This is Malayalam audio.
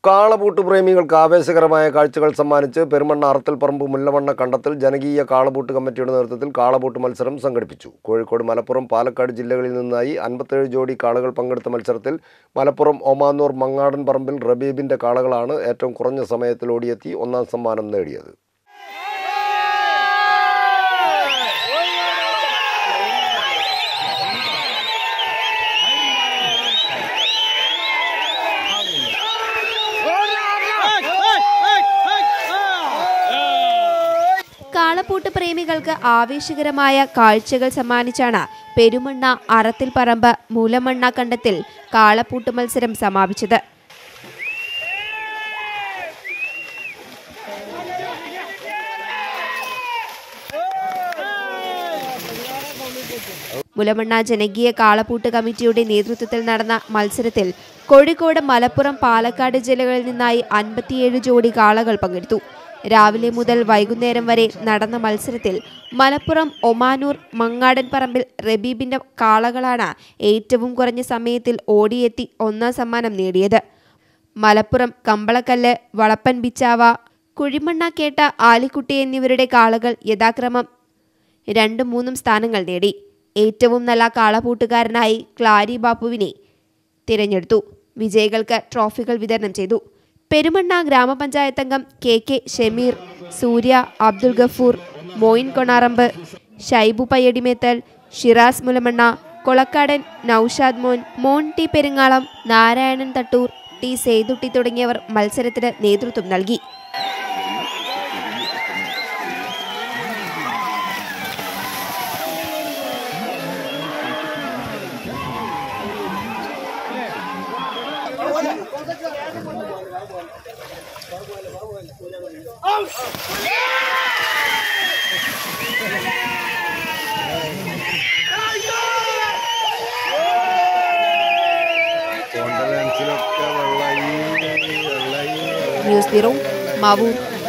കാളപൂട്ട് പ്രേമികൾക്ക് ആവേശകരമായ കാഴ്ചകൾ സമ്മാനിച്ച് പെരുമണ്ണ അറത്തൽപ്പറമ്പ് മുല്ലമണ്ണ കണ്ടത്തിൽ ജനകീയ കാളപൂട്ട് കമ്മിറ്റിയുടെ നേതൃത്വത്തിൽ കാളപൂട്ട് മത്സരം സംഘടിപ്പിച്ചു കോഴിക്കോട് മലപ്പുറം പാലക്കാട് ജില്ലകളിൽ നിന്നായി അൻപത്തേഴ് ജോഡി കാളകൾ പങ്കെടുത്ത മത്സരത്തിൽ മലപ്പുറം ഒമാന്നൂർ മങ്ങാടൻ പറമ്പിൽ റബീബിന്റെ കാളകളാണ് ഏറ്റവും കുറഞ്ഞ സമയത്തിൽ ഓടിയെത്തി ഒന്നാം സമ്മാനം നേടിയത് കാളപ്പൂട്ട് പ്രേമികൾക്ക് ആവേശകരമായ കാഴ്ചകൾ സമ്മാനിച്ചാണ് പെരുമണ്ണ അറത്തിൽ പറമ്പ് മൂലമണ്ണ കണ്ടത്തിൽ കാളപ്പൂട്ട് മത്സരം സമാപിച്ചത് മുലമണ്ണ ജനകീയ കാളപ്പൂട്ട് കമ്മിറ്റിയുടെ നേതൃത്വത്തിൽ നടന്ന മത്സരത്തിൽ കോഴിക്കോട് മലപ്പുറം പാലക്കാട് ജില്ലകളിൽ നിന്നായി അൻപത്തിയേഴ് ജോഡി കാളകൾ പങ്കെടുത്തു രാവിലെ മുതൽ വൈകുന്നേരം വരെ നടന്ന മത്സരത്തിൽ മലപ്പുറം ഒമാനൂർ മങ്ങാടൻ പറമ്പിൽ റബീബിന്റെ കാളകളാണ് ഏറ്റവും കുറഞ്ഞ സമയത്തിൽ ഓടിയെത്തി ഒന്നാം സമ്മാനം നേടിയത് മലപ്പുറം കമ്പളക്കല്ല് വളപ്പൻ ബിച്ചാവ കുഴിമണ്ണ കേട്ട ആലിക്കുട്ടി എന്നിവരുടെ കാളകൾ യഥാക്രമം രണ്ടും മൂന്നും സ്ഥാനങ്ങൾ നേടി ഏറ്റവും നല്ല കാളപൂട്ടുകാരനായി ക്ലാരി ബാപ്പുവിനെ തിരഞ്ഞെടുത്തു വിജയികൾക്ക് ട്രോഫികൾ വിതരണം ചെയ്തു പെരുമണ്ണ ഗ്രാമപഞ്ചായത്ത് അംഗം കെ കെ ഷമീർ സൂര്യ അബ്ദുൽ ഗഫൂർ മോയിൻ കൊണാറമ്പ് ഷൈബു പയ്യടിമേത്തൽ ഷിറാസ് മുലമണ്ണ കൊളക്കാടൻ നൌഷാദ് മോൻ മോൻ ടി പെരുങ്ങാളം നാരായണൻ തട്ടൂർ ടി സേതുട്ടി തുടങ്ങിയവർ മത്സരത്തിന് നേതൃത്വം നൽകി കോൺഫിഡൻസിലൊക്കെ വെള്ളയി വെള്ളയി ന്യൂസ് ബ്യൂറോ മാവൂർ